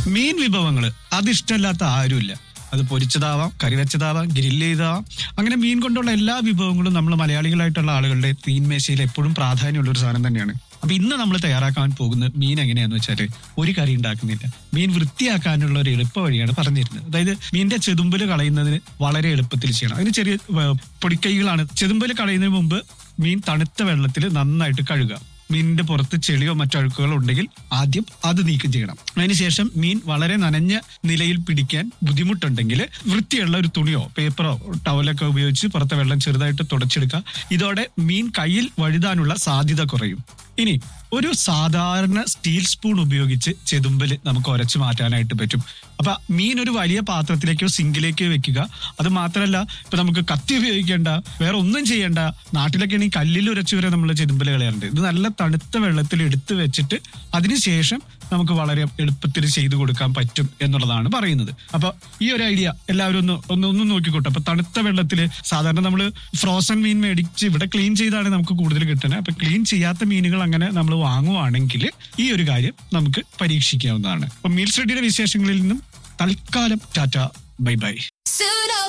മീൻ വിഭവങ്ങൾ അത് ഇഷ്ടമല്ലാത്ത ആരുമില്ല അത് പൊരിച്ചതാവാം കറി വെച്ചതാവാം ഗ്രില്ല് ചെയ്താവാം അങ്ങനെ മീൻ കൊണ്ടുള്ള എല്ലാ വിഭവങ്ങളും നമ്മൾ മലയാളികളായിട്ടുള്ള ആളുകളുടെ തീൻമേശയിൽ എപ്പോഴും പ്രാധാന്യമുള്ള ഒരു സാധനം തന്നെയാണ് അപ്പൊ ഇന്ന് നമ്മൾ തയ്യാറാക്കാൻ പോകുന്ന മീൻ എങ്ങനെയാന്ന് വെച്ചാല് ഒരു കറി ഉണ്ടാക്കുന്നില്ല മീൻ വൃത്തിയാക്കാനുള്ള ഒരു എളുപ്പ വഴിയാണ് പറഞ്ഞിരുന്നത് അതായത് മീനിന്റെ ചെതുമ്പല് കളയുന്നതിന് വളരെ എളുപ്പത്തിൽ ചെയ്യണം അതിന് ചെറിയ ഏർ, പൊടിക്കൈകളാണ് ചെതുമ്പല് കളയുന്നതിന് മുമ്പ് മീൻ തണുത്ത വെള്ളത്തിൽ നന്നായിട്ട് കഴുകുക മീനിന്റെ പുറത്ത് ചെളിയോ മറ്റോ അഴുക്കുകളോ ഉണ്ടെങ്കിൽ ആദ്യം അത് നീക്കം ചെയ്യണം അതിനുശേഷം മീൻ വളരെ നനഞ്ഞ നിലയിൽ പിടിക്കാൻ ബുദ്ധിമുട്ടുണ്ടെങ്കിൽ വൃത്തിയുള്ള ഒരു തുണിയോ പേപ്പറോ ടവലൊക്കെ ഉപയോഗിച്ച് പുറത്തെ വെള്ളം ചെറുതായിട്ട് തുടച്ചെടുക്കുക ഇതോടെ മീൻ കയ്യിൽ വഴുതാനുള്ള സാധ്യത കുറയും ഇനി ഒരു സാധാരണ സ്റ്റീൽ സ്പൂൺ ഉപയോഗിച്ച് ചെതുമ്പല് നമുക്ക് ഉരച്ചു മാറ്റാനായിട്ട് പറ്റും അപ്പൊ മീൻ ഒരു വലിയ പാത്രത്തിലേക്കോ സിങ്കിലേക്കോ വെക്കുക അത് മാത്രമല്ല ഇപ്പൊ നമുക്ക് കത്തി ഉപയോഗിക്കേണ്ട വേറെ ഒന്നും ചെയ്യേണ്ട നാട്ടിലൊക്കെ ആണെങ്കിൽ കല്ലിൽ ഉരച്ചു വരെ നമ്മൾ ചെതുമ്പല് കളയാറുണ്ട് ഇത് നല്ല തണുത്ത വെള്ളത്തിൽ എടുത്തു വെച്ചിട്ട് അതിനുശേഷം നമുക്ക് വളരെ എളുപ്പത്തിൽ ചെയ്തു കൊടുക്കാൻ പറ്റും എന്നുള്ളതാണ് പറയുന്നത് അപ്പൊ ഈ ഒരു ഐഡിയ എല്ലാവരും ഒന്ന് ഒന്ന് ഒന്ന് നോക്കിക്കോട്ടെ അപ്പൊ തണുത്ത വെള്ളത്തിൽ സാധാരണ നമ്മൾ ഫ്രോസൺ മീൻ മേടിച്ച് ഇവിടെ ക്ലീൻ ചെയ്താണ് നമുക്ക് കൂടുതൽ കിട്ടുന്നത് അപ്പൊ ക്ലീൻ ചെയ്യാത്ത മീനുകൾ അങ്ങനെ നമ്മൾ വാങ്ങുവാണെങ്കിൽ ഈ ഒരു കാര്യം നമുക്ക് പരീക്ഷിക്കാവുന്നതാണ് അപ്പൊ മീൽ സ്റ്റഡിയുടെ വിശേഷങ്ങളിൽ നിന്നും തൽക്കാലം ടാറ്റ ബൈ ബൈ